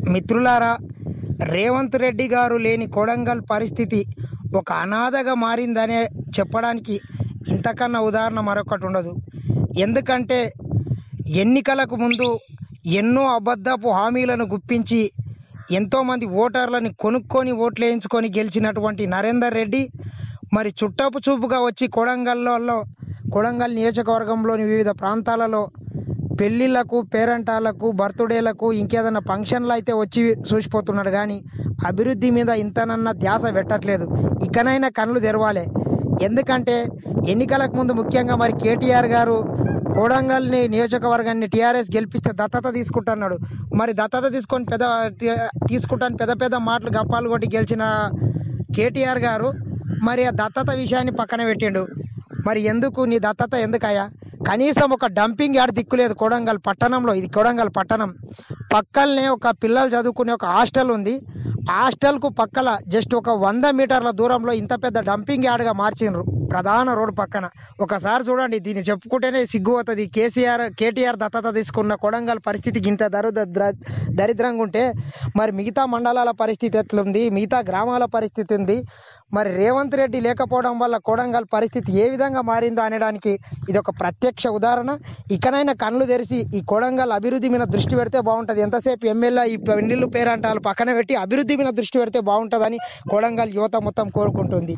మిత్రులారా రేవంత్ రెడ్డి గారు లేని కొడంగల్ పరిస్థితి ఒక అనాథగా మారిందనే చెప్పడానికి ఇంతకన్నా ఉదాహరణ మరొకటి ఉండదు ఎందుకంటే ఎన్నికలకు ముందు ఎన్నో అబద్ధపు హామీలను గుప్పించి ఎంతోమంది ఓటర్లను కొనుక్కొని ఓట్లు వేయించుకొని గెలిచినటువంటి నరేందర్ రెడ్డి మరి చుట్టపు చూపుగా వచ్చి కొడంగల్లో కొడంగల్ నియోజకవర్గంలోని వివిధ ప్రాంతాలలో పెళ్ళిళ్ళకు పేరంటాలకు బర్త్డేలకు ఇంకేదైనా ఫంక్షన్లు అయితే వచ్చి చూసిపోతున్నాడు కానీ అభివృద్ధి మీద ఇంతనన్నా ధ్యాస పెట్టట్లేదు ఇకనైనా కళ్ళు తెరవాలి ఎందుకంటే ఎన్నికలకు ముందు ముఖ్యంగా మరి కేటీఆర్ గారు కోడంగల్ని నియోజకవర్గాన్ని టీఆర్ఎస్ గెలిపిస్తే దత్తత తీసుకుంటున్నాడు మరి దత్తత తీసుకొని పెద్ద తీసుకుంటాను పెద్ద పెద్ద మాటలు గప్పాలు కొట్టి గెలిచిన కేటీఆర్ గారు మరి ఆ దత్తత విషయాన్ని పక్కన పెట్టిండు మరి ఎందుకు నీ దత్తత ఎందుకయ్యా కనీసం ఒక డంపింగ్ యార్డ్ దిక్కులేదు కొడంగల్ పట్టణంలో ఇది కొడంగల్ పట్టణం పక్కనే ఒక పిల్లలు చదువుకునే ఒక హాస్టల్ ఉంది హాస్టల్కు పక్కల జస్ట్ ఒక వంద మీటర్ల దూరంలో ఇంత పెద్ద డంపింగ్ యార్డ్గా మార్చిండ్రు ప్రధాన రోడ్డు పక్కన ఒకసారి చూడండి దీన్ని చెప్పుకుంటేనే సిగ్గు అవుతుంది కేసీఆర్ కేటీఆర్ దత్తత తీసుకున్న కొడంగల్ పరిస్థితికి ఇంత దరు ద- దరిద్రంగా ఉంటే మరి మిగతా మండలాల పరిస్థితి ఎట్లుంది మిగతా గ్రామాల పరిస్థితి ఉంది మరి రేవంత్ రెడ్డి లేకపోవడం వల్ల కొడంగల్ పరిస్థితి ఏ విధంగా మారిందో అనడానికి ఇది ఒక ప్రత్యక్ష ఉదాహరణ ఇకనైనా కళ్ళు తెరిచి ఈ కొడంగల్ అభివృద్ధి మీద దృష్టి పెడితే బాగుంటుంది ఎంతసేపు ఎమ్మెల్యే ఈ పెండిళ్ళు పేరంటాలు పక్కన పెట్టి అభివృద్ధి మీద దృష్టి పెడితే బాగుంటుందని కొడంగల్ యువత మొత్తం కోరుకుంటుంది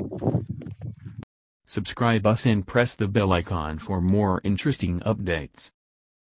Subscribe us and press the bell icon for more interesting updates.